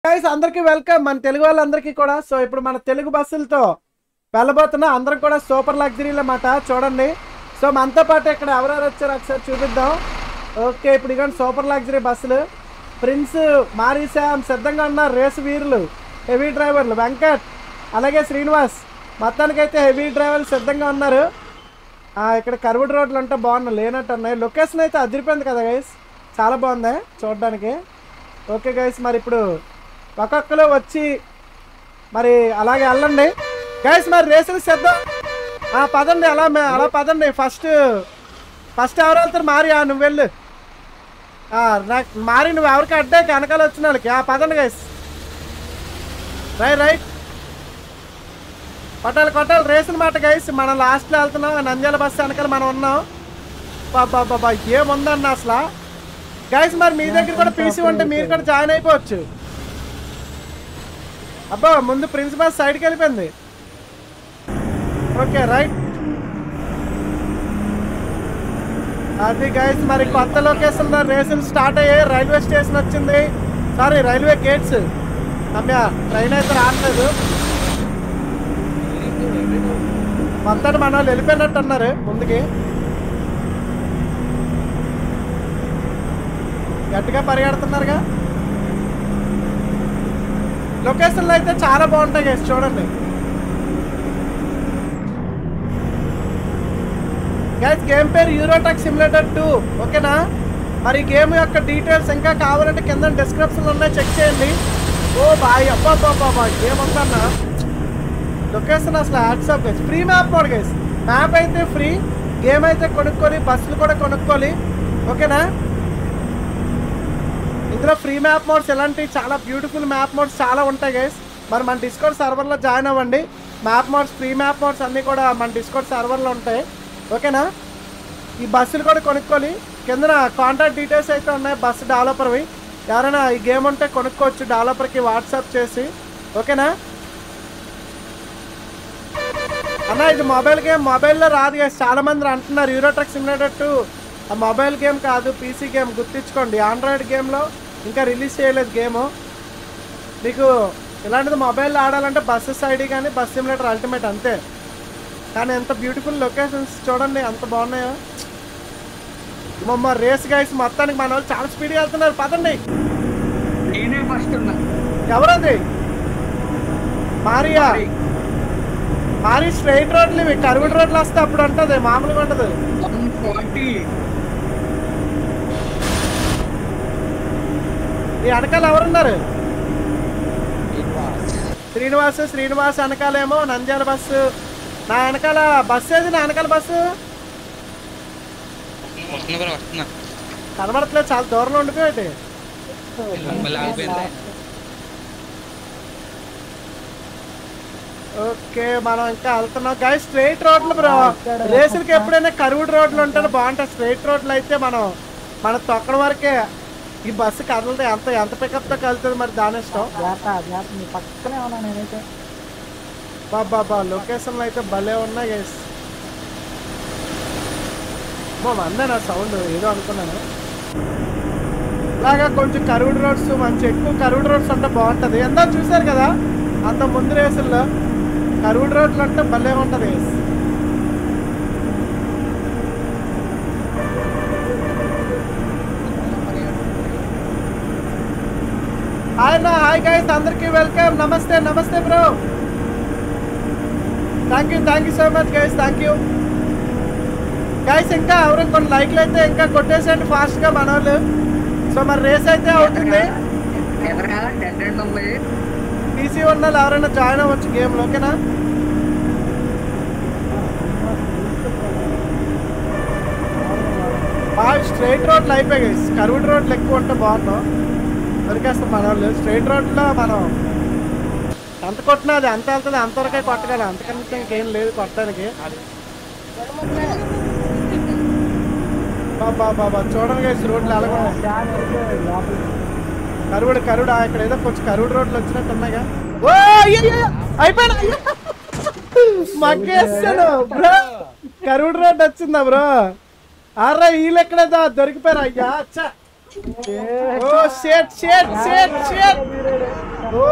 Guys అందరికీ welcome మన తెలుగు వాళ్ళందరికీ కూడా సో ఇప్పుడు మన తెలుగు బస్సులతో వెళ్ళబోతున్నా అందరం కూడా సూపర్ లగ్జరీలు అన్నమాట చూడండి సో మనతో పాటు ఇక్కడ ఎవరెవరు వచ్చారో ఒకసారి చూపిద్దాం ఓకే ఇప్పుడు ఇదిగోండి సూపర్ లగ్జరీ బస్సులు ప్రిన్స్ మారీ శ్యామ్ సిద్ధంగా ఉన్నారు రేసు వీరులు హెవీ డ్రైవర్లు వెంకట్ అలాగే శ్రీనివాస్ మొత్తానికైతే హెవీ డ్రైవర్లు సిద్ధంగా ఉన్నారు ఆ, ఇక్కడ కర్వ్డ్ రోడ్లు అంటే బాగున్నాయి లేనట్టు ఉన్నాయి లొకేషన్ అయితే అదిరిపోయింది కదా గైస్ చాలా బాగుంది చూడడానికి ఓకే గైస్ మరి ఇప్పుడు ఒక్కొక్కరు వచ్చి మరి అలాగే వెళ్ళండి గైస్ మరి రేసులు సిద్ధం ఆ, పదండి అలా మే- అలా పదండి ఫస్ట్ ఫస్ట్ ఎవరు వెళ్తారు మారి ఆ, నువ్వు వెళ్ళు ఆ, నాకు మారి నువ్వు ఎవరికి అడ్డే వెనకాల వచ్చిన వాళ్ళకి ఆ, పదండి గైస్ రైట్ రైట్ కొట్టాలి కొట్టాలి రేసిన మాట గైస్ మనం లాస్ట్లో వెళ్తున్నాం నంద్యాల బస్సు వెనకాల మనం ఉన్నాం బాబా బాబా ఏముందన్న అసలు గైస్ మరి మీ దగ్గర కూడా పీసీ ఉంటే మీరు కూడా జాయిన్ అయిపోవచ్చు అబ్బా ముందు ప్రిన్సిపల్ సైడ్కి వెళ్ళిపోయింది ఓకే రైట్ అది గైస్ మరి కొత్త లొకేషన్ లో రేసులు స్టార్ట్ అయ్యాయి రైల్వే స్టేషన్ వచ్చింది సారీ రైల్వే గేట్స్ అమ్మా ట్రైన్ అయితే రావట్లేదు మొత్తం మన వాళ్ళు వెళ్ళిపోయినట్టు అన్నారు ముందుకి గట్టిగా పరిగెడుతున్నారుగా లొకేషన్లు అయితే చాలా బాగుంటాయి గైస్ చూడండి గైస్ గేమ్ పేరు యూరోటాక్ సిమ్యులేటర్ టూ ఓకేనా మరి ఈ గేమ్ యొక్క డీటెయిల్స్ ఇంకా కావాలంటే కింద డిస్క్రిప్షన్ ఉన్నాయి చెక్ చేయండి ఓ బాయ్ అబ్బా అబ్బా అబ్బా గేమ్ ఉందన్నా లొకేషన్ అసలు hats off guys free map mode guys map అయితే ఫ్రీ గేమ్ అయితే కొనుక్కొని బస్సులు కూడా కొనుక్కోవాలి ఓకేనా ఇందులో ఫ్రీ మ్యాప్ మోడ్స్ ఇలాంటి చాలా బ్యూటిఫుల్ మ్యాప్ మోడ్స్ చాలా ఉంటాయి గైస్ మరి మన డిస్కౌంట్ సర్వర్లో జాయిన్ అవ్వండి map mods free map mods అన్నీ కూడా మన డిస్కౌంట్ సర్వర్లో ఉంటాయి ఓకేనా ఈ బస్సులు కూడా కొనుక్కోవాలి కింద కాంటాక్ట్ డీటెయిల్స్ అయితే ఉన్నాయి బస్సు డెవలపర్వి ఎవరైనా ఈ గేమ్ ఉంటే కొనుక్కోవచ్చు డెవలపర్కి వాట్సాప్ చేసి ఓకేనా అన్న ఇది మొబైల్ గేమ్ మొబైల్లో రాదు guys. చాలా మంది అంటున్నారు యూరోట్రక్ సిమ్యులేటర్ టూ ఆ మొబైల్ గేమ్ కాదు పీసీ గేమ్ గుర్తించుకోండి ఆండ్రాయిడ్ గేమ్లో ఇంకా రిలీజ్ చేయలేదు గేమ్ మీకు ఇలాంటిది మొబైల్లో ఆడాలంటే బస్సెస్ ఐడి కానీ బస్ సిమ్యులేటర్ అల్టిమేట్ అంతే కానీ ఎంత బ్యూటిఫుల్ లొకేషన్స్ చూడండి ఎంత బాగున్నాయో మమ్మ రేస్ గైస్ మొత్తానికి మన వాళ్ళు చాలా స్పీడ్గా వెళ్తున్నారు పదండి నేనే ఫస్ట్ ఉన్నా ఎవరది మారియా మారి స్ట్రైట్ రోడ్లు ఇవి కరువుడు రోడ్లు వస్తే అప్పుడు ఉంటుంది మామూలుగా ఉండదు వన్ ఫార్టీ ఈ వెనకాల ఎవరున్నారు శ్రీనివాస్ శ్రీనివాస్ వెనకాలేమో నంద్యాల బస్సు నా వెనకాల బస్సు ఏది నా వెనకాల బస్సు వస్తున్నా బ్రో వస్తున్నా కనబడట్లేదు చాలా దూరంలో ఉండిపోయాటి మళ్ళీ ఆగిపోయింది ఓకే మనం ఇంకా వెళ్తున్నాం గాయ స్ట్రైట్ రోడ్లు బ్రో రేసులకి ఎప్పుడైనా కరువుడు రోడ్లు ఉంటే బాగుంటాయి స్ట్రైట్ రోడ్లు అయితే మనం మన తొక్కడం వరకే ఈ బస్సు కదలదు ఎంత ఎంత పికప్తో కలుతుంది మరి దాని ఇష్టం జాగ్రత్త జాగ్రత్త నీ పక్కనే ఉన్నా నేనైతే బాబా లొకేషన్లు అయితే భలే ఉన్నాయి గైస్ మా వందే నా సౌండ్ ఏదో అనుకున్నాను ఇలాగా కొంచెం కరువుడు రోడ్స్ మంచి ఎక్కువ కరువుడు రోడ్స్ అంటే బాగుంటుంది ఎంతో చూశారు కదా అంత ముందు రేసుల్లో కరువుడు రోడ్లు అంటే భలే ఉంటుంది గైస్ హాయ్ నా హాయ్ గైస్ అందరికీ వెల్కమ్ నమస్తే నమస్తే bro thank you thank you so much guys thank you guys ఇంకా ఎవరు కొన్ని లైక్లు అయితే ఇంకా కొట్టేసేయండి ఫాస్ట్గా మన వాళ్ళు సో మరి రేస్ అయితే అవుతుంది ఎదరా డెడ్ ఎండ్ ఉంది పీసీ ఉన్న వాళ్ళు ఎవరైనా జాయిన్ అవ్వచ్చు గేమ్లో ఓకేనా బాగా స్ట్రైట్ రోడ్లు అయిపోయాయి గైస్ కరువుడ్ రోడ్లు ఎక్కువ ఉంటే బాగుంటాం దొరికేస్తాం మన వాళ్ళు స్ట్రైట్ రోడ్లో మనం ఎంత కొట్టినా అది ఎంత వెళ్తుంది అంతవరకే కొట్టగలం అంతకంటే ఇంకేం లేదు కొట్టడానికి బాబా బాబా చూడండి గైస్ రోడ్లు అలాగే ఉన్నాయి ఫ్యాన్ అయితే లోపలికి కరువుడు కరువుడు ఆ, ఇక్కడ ఏదో కొంచెం కరువుడు రోడ్లు వచ్చినట్టు ఉన్నాయిగా ఓ అయ్యో, అయ్యో, అయిపోయినా అయ్యో. మగ్గేస్తాను బ్రో కరువుడు రోడ్ వచ్చిందా బ్రో అరే వీళ్ళు ఎక్కడేదా దొరికిపోయారు అయ్యా అచ్చా ఓ షేట్ షేట్ షేట్ షేట్ ఓ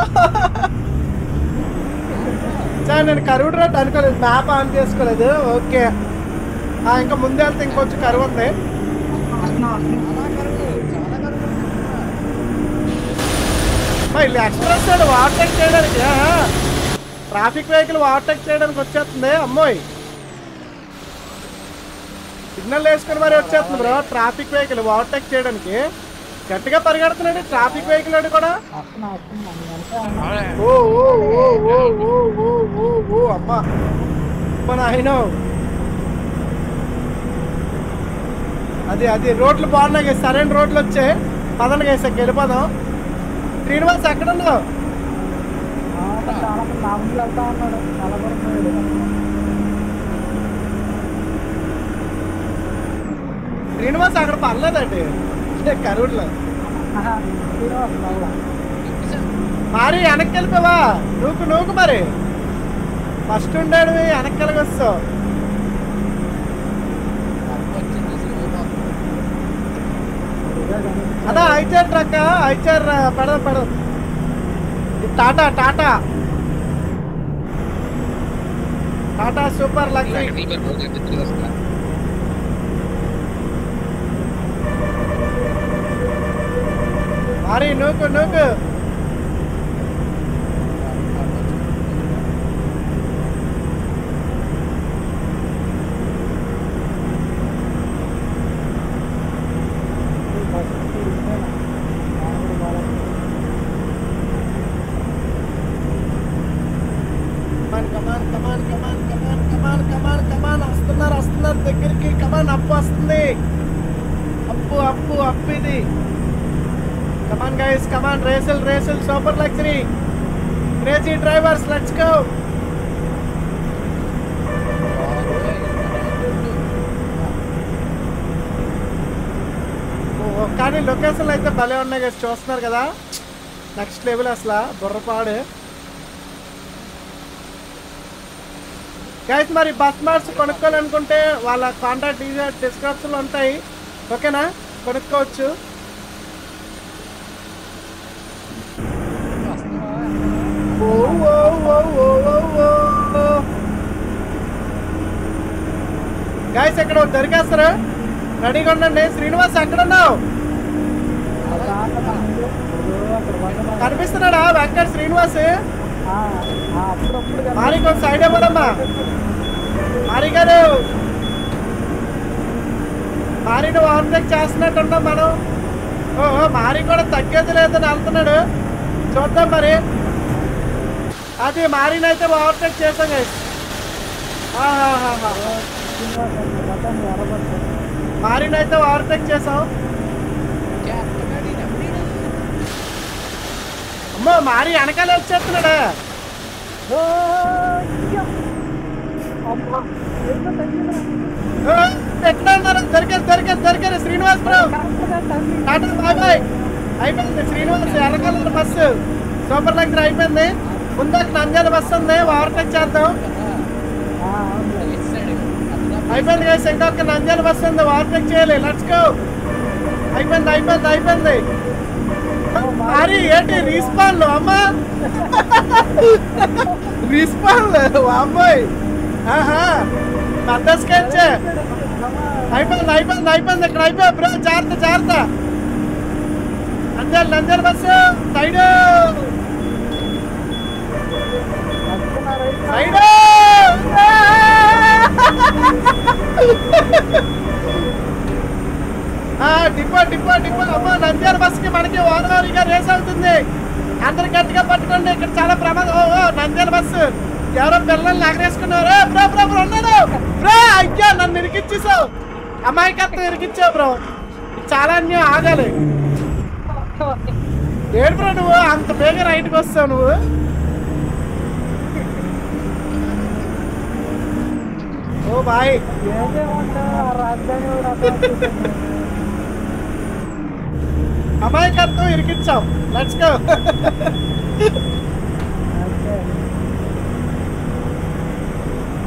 సార్ నేను కరువుడు రోడ్ అనుకోలేదు మ్యాప్ ఆన్ చేసుకోలేదు ఓకే ఆ, ఇంకా ముందే వెళ్తే ఇంకొంచెం కరువు ఉంది వస్తున్నా వస్తున్నా మా ఇల్లు ఎక్స్ప్రెస్ రోడ్ ఓవర్టేక్ చేయడానికి ట్రాఫిక్ వెహికల్ ఓవర్టేక్ చేయడానికి వచ్చేస్తుంది అమ్మోయ్ సిగ్నల్ వేసుకుని మరి వచ్చేస్తుంది బ్రో ట్రాఫిక్ వెహికల్ ఓవర్టేక్ చేయడానికి గట్టిగా పరిగెడుతున్నాడు ట్రాఫిక్ వెహికల్ వాడు కూడా వస్తున్నా వస్తున్నా నీ వెనక ఉన్నా. ఓ ఓ ఓ ఓ ఓ ఓ ఓ ఓ అమ్మా మన ఆయన అది అది రోడ్లు బాగున్నాయి కదా, సరైన రోడ్లు వచ్చాయి పదండి వేసాక వెళ్ళిపోదాం శ్రీనివాస్ ఎక్కడ ఉన్నావు ఆ, చాలా మంది నా ముందు వెళ్తా ఉన్నాడు చాలా దూరం పోయాడు శ్రీనివాస్ అక్కడ పర్లేదండి కరూర్లో ఆహా, శ్రీనివాస్ మళ్ళా మరి వెనక్కి వెళ్ళిపోవా నూకు నూకు మరి ఫస్ట్ ఉండాడు వెనక్కి వెళ్ళగొస్తావు ఇదే కానీ అదా ఐచర్ ట్రక్ ఐచర్ పెడదాం పెడదాం ఇది టాటా టాటా టాటా సూపర్ లగ్జరీ మరి నూకు నూకు ఈ బస్సు ఇదేనా? మామూలు బాగా కమాన్ కమాన్ కమాన్ కమాన్ కమాన్ కమాన్ కమాన్ కమాన్ వస్తున్నారు వస్తున్నారు దగ్గరికి కమాన్ అప్పు వస్తుంది అప్పు అప్పు అప్పు ఇది కమాన్ గైస్ కమాన్ రేసులు రేసులు super luxury crazy drivers let's go కానీ లొకేషన్లు అయితే భలే ఉన్నాయి కదా చూస్తున్నారు కదా నెక్స్ట్ లెవెల్ అసలు బుర్రపాడు గైస్ మరి బస్ మార్క్స్ కొనుక్కోవాలనుకుంటే వాళ్ళ కాంటాక్ట్ డిస్క్రిప్షన్లో ఉంటాయి ఓకేనా కొనుక్కోవచ్చు ఓ, ఓ, ఓ, ఓ, ఓ, ఓ. గైస్ ఇక్కడ దొరికేస్తారా రెడీగా ఉండండి శ్రీనివాస్ ఎక్కడ ఉన్నావు ఆ దాంట్లో నా ముందు ఇదిగో అక్కడ బండి ఉంది. కనిపిస్తున్నాడా వెంకట శ్రీనివాస్ ఆ, ఆ, అప్పుడప్పుడు కదా. మారి కొంచెం సైడ్ ఇవ్వదమ్మా మారి గారు మారి నువ్వు ఓవర్టేక్ చేస్తున్నట్టున్నాం మనం ఓ మారి కూడా తగ్గేది లేదని వెళ్తున్నాడు చూద్దాం మరి అది మారిని అయితే ఓవర్టేక్ చేసాం guys. ఆహాహాహా. శ్రీనివాస్ అంటే బటన్ ఎర్రబట్టు. మారిని అయితే ఓవర్టేక్ చేసాం అమ్మో మారి వెనకాల వచ్చేస్తున్నాడా ఓ, అయ్యో. అమ్మా, ఎంత తగ్గిందిరా. ఓ, ఎక్కడ ఉన్నారు దొరికారు దొరికారు దొరికారు శ్రీనివాస్ బ్రో కరెక్ట్గా తగ్గి. టాటా బాయ్ బాయ్ అయిపోయింది శ్రీనివాస్ ఎర్రకల్ల బస్సు సూపర్ లగ్జరీ అయిపోయింది ముందాక నంద్యాల బస్సు ఉంది ఓవర్టేక్ చేద్దాం ఆ, అవునులే. అయిపోయింది కదా ఇంకొక నంద్యాల బస్సు ఉంది ఓవర్టేక్ చేయాలి లెట్స్ గో అయిపోయింది అయిపోయింది అయిపోయింది మరి ఏంటి రీస్పాన్లు అమ్మా రీస్పాన్లు అమ్మాయి ఆహా పెద్ద స్కెచ్ అయిపోయింది అయిపోయింది అయిపోయింది ఇక్కడ అయిపోయి బ్రో జాగ్రత్త జాగ్రత్త నంద్యాల నంద్యాల బస్సు సైడ్ వస్తున్నారు. సైడ్ డిపో డిపో డిపో అమ్మ నంద్యాల బస్సుకి మనకి ఓనవారిగా రేస్ అవుతుంది అందరు గట్టిగా పట్టుకోండి ఇక్కడ చాలా ప్రమాదం ఓ ఓ, నంద్యాల బస్సు ఎవరో పిల్లల్ని ఎగరేసుకున్నారు ఏ, బ్రో బ్రో బ్రో ఉన్నాను బ్రో అయ్యా నన్ను ఇరికిచ్చేసావు అమాయకత్వం ఇరికిచ్చావు బ్రో చాలా అన్యం ఆగాలి ఏడు బ్రో నువ్వు అంత బేగా రైట్కి వస్తావు నువ్వు ఓ బాయ్ ఏదేమంటావు, ఆ రాజధాని వాడు అట్లా వచ్చేసాడు. అమాయకత్వం ఇరికిచ్చావు లెట్స్ గో అంతే.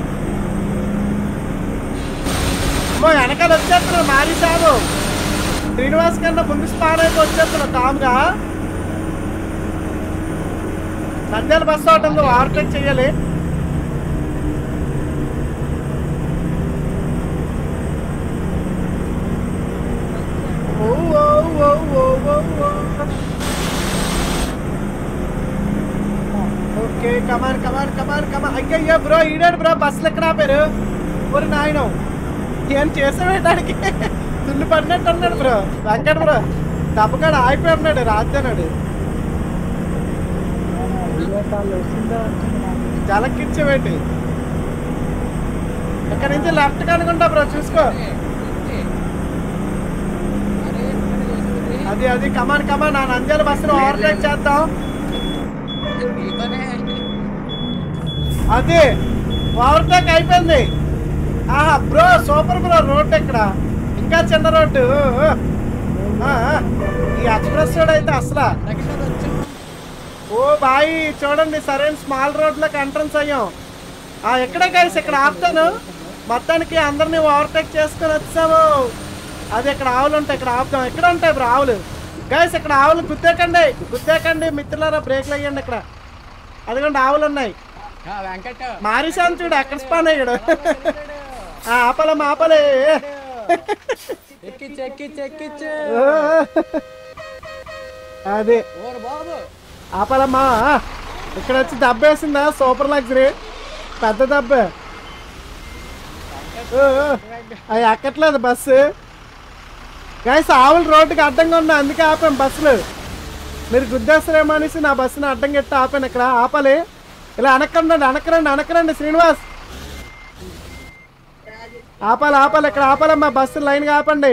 అమ్మో వెనకాల వచ్చేస్తున్నారు మారి సాబు శ్రీనివాస్ కన్నా ముందు స్పాన్ అయితే వచ్చేస్తున్నావు కామ్గా నంద్యాల బస్ ఒకటి ఉంది ఓవర్టేక్ చెయ్యాలి ఓ, ఓ, ఓ, ఓ, ఓ, ఓ. ఓకే కమాన్ కమాన్ కమాన్ కమాన్ అయ్యయ్యో బ్రో ఈడాడు బ్రో బస్సులు ఎక్కడ ఆపారు ఒరి నాయన ఏం చేసావేటానికి తుల్లి పడినట్టు అన్నాడు బ్రో వెంకట బ్రో దెబ్బకాడు ఆగిపోయి ఉన్నాడు రాజన్నాడు వాళ్ళు వస్తుందో వచ్చింది నాకు. జలకిచ్చేవేటి ఇక్కడ నుంచి లెఫ్ట్ కనుకుంటా బ్రో చూసుకో అది అది కమాన్ కమాన్ నా నంద్యాల బస్సులో ఓవర్టేక్ చేద్దాం అది ఓవర్టేక్ అయిపోయింది ఆహా బ్రో సూపర్ బ్రో రోడ్ ఇక్కడ ఇంకా చిన్న రోడ్డు ఆ, ఆ. ఈ ఎక్స్ప్రెస్ రోడ్ అయితే అసలు ఓ బాయ్ చూడండి సరైన స్మాల్ రోడ్లకు ఎంట్రన్స్ అయ్యాం ఆ ఎక్కడ కలిసి ఇక్కడ ఆపుతాను మొత్తానికి అందరినీ ఓవర్టేక్ చేసుకొని వచ్చాము అది ఇక్కడ ఆవులు ఉంటాయి ఇక్కడ ఆపుతాం ఎక్కడ ఉంటాయి బ్రో ఆవులు గైస్ ఇక్కడ ఆవులు గుద్దేకండి గుద్దేకండి మిత్రులారా బ్రేక్లు అయ్యండి ఇక్కడ అదిగోండి ఆవులు ఉన్నాయి వెంకట మారిశాను చూడు ఎక్కడ స్పాన్ అయ్యాడు ఆ, ఆపలమ్మ ఆపలే ఎక్కిచ్చు ఎక్కిచ్చు ఎక్కిచ్చు అదే ఓరు బాబు ఆపలమ్మా ఇక్కడ వచ్చి దెబ్బ వేసిందా సూపర్ లగ్జరీ పెద్ద దెబ్బ ఓ, ఓ. అవి ఎక్కట్లేదు బస్సు గైస్ ఆవులు రోడ్డుకి అడ్డంగా ఉన్నా అందుకే ఆపాం బస్సులు మీరు గుద్దేస్తారేమో అనేసి నా బస్సుని అడ్డం గట్టి ఆపాను ఇక్కడ ఆపాలి ఇలా అనక్కరండి అనకరండి అనకరండి శ్రీనివాస్ ఆపాలి ఆపాలి ఇక్కడ ఆపాలమ్మా బస్సు లైన్గా ఆపండి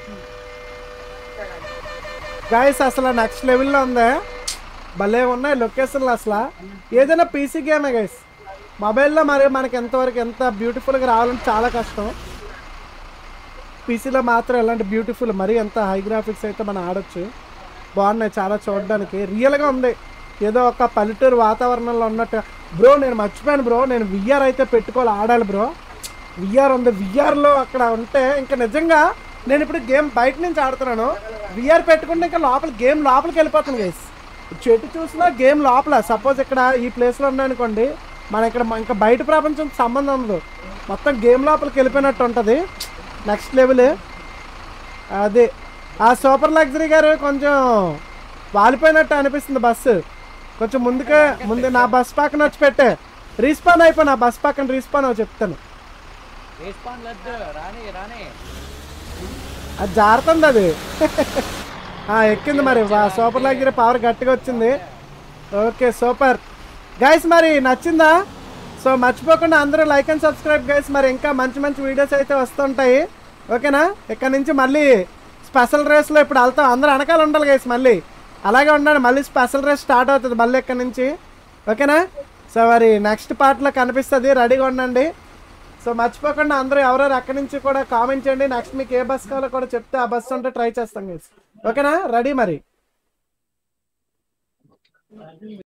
గాయస్ అసలు నెక్స్ట్ లెవెల్లో ఉందా భలే ఉన్నాయి లొకేషన్లు అసలు ఏదైనా పీసీ గేమే గైస్ మొబైల్లో మరి మనకి ఎంతవరకు ఎంత బ్యూటిఫుల్గా రావాలంటే చాలా కష్టం పీసీలో మాత్రం ఎలాంటి బ్యూటిఫుల్ మరీ ఎంత హై గ్రాఫిక్స్ అయితే మనం ఆడొచ్చు బాగున్నాయి చాలా చూడడానికి రియల్గా ఉంది ఏదో ఒక పల్లెటూరు వాతావరణంలో ఉన్నట్టు బ్రో నేను మర్చిపోయాను బ్రో నేను విఆర్ అయితే పెట్టుకోవాలి ఆడాలి బ్రో విఆర్ ఉంది విఆర్లో అక్కడ ఉంటే ఇంకా నిజంగా నేను ఇప్పుడు గేమ్ బయట నుంచి ఆడుతున్నాను విఆర్ పెట్టుకుంటే ఇంకా లోపల గేమ్ లోపలికి వెళ్ళిపోతుంది గైస్ చెట్టు చూసినా గేమ్ లోపల సపోజ్ ఇక్కడ ఈ ప్లేస్లో ఉన్నాయనుకోండి మన ఇక్కడ మ- ఇంకా బయట ప్రపంచం సంబంధం ఉండదు మొత్తం గేమ్ లోపలికి వెళ్ళిపోయినట్టు ఉంటుంది నెక్స్ట్ లెవెల్ అదే ఆ సూపర్ లగ్జరీ గారు కొంచెం వాలిపోయినట్టు అనిపిస్తుంది బస్సు కొంచెం ముందుకే ముందు నా బస్ పక్కన వచ్చి పెట్టే రీస్పాన్ అయిపోయి నా బస్ పక్కన రీస్పాన్ అవి చెప్తాను రెస్పాండ్ లద్దు రాని రాని అది జారుతుంది అది ఆ, ఎక్కింది మరి వా- సూపర్ లగ్జరీ పవర్ గట్టిగా వచ్చింది ఓకే సూపర్ గైస్ మరి నచ్చిందా సో మర్చిపోకుండా అందరూ లైక్ అండ్ సబ్స్క్రైబ్ గైస్ మరి ఇంకా మంచి మంచి వీడియోస్ అయితే వస్తుంటాయి ఓకేనా ఇక్కడ నుంచి మళ్ళీ స్పెషల్ రేస్లో ఇప్పుడు వెళ్తాం అందరూ వెనకాల ఉండాలి గైస్ మళ్ళీ అలాగే ఉండండి మళ్ళీ స్పెషల్ రేస్ స్టార్ట్ అవుతుంది మళ్ళీ ఇక్కడ నుంచి ఓకేనా సో మరి నెక్స్ట్ పార్ట్లో కనిపిస్తుంది రెడీగా ఉండండి సో మర్చిపోకుండా అందరూ ఎవరెవరు అక్కడి నుంచి కూడా కామెంట్ చేయండి నెక్స్ట్ మీకు ఏ బస్ కావాలో కూడా చెప్తే ఆ బస్ ఉంటే ట్రై చేస్తాం గైస్ ఓకేనా రెడీ మరి